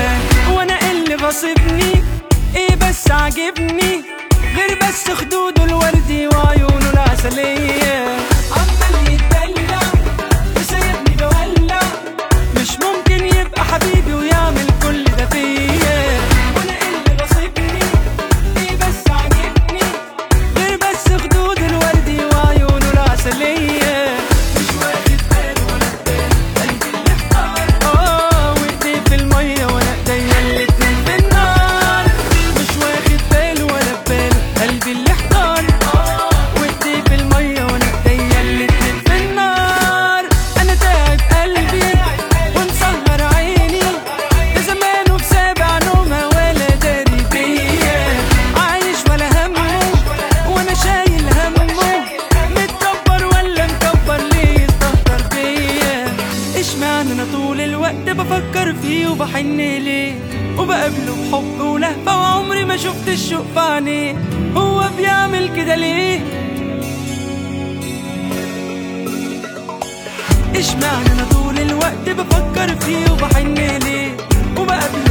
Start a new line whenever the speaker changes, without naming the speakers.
وانا اللي غاصبني ايه بس عاجبني غير بس خدوده الوردي وعيونه العسلية عمال يتدلع وسايبني بولع مش ممكن يبقى حبيبي ويعمل كل ده فيا وانا اللي غاصبني ايه بس عاجبني غير بس خدود الوردي وعيونه العسلية مش واخد باله ولا باله قلبي اللي احتار اه وايديه في المية وانا ايديا الاتنين في النار مش واخد باله ولا باله قلبي اللي احتار اه وايديه في المية وانا ايديا الاتنين في النار انا تعب قلبي ومسهر عيني ده زمانه في سابع نومة ولا داري بيا عايش ولا همه وانا شايل همه متكبر ولا مكبر ليه يستهتر بيا اشمعنى انا طول الوقت بفكر فيه وبحن ليه وبقابله بحب ولهفة وعمري ما شفت الشوق في عينيه هو بيعمل كده ليه اشمعنى انا طول الوقت بفكر فيه وبحن ليه وبقابله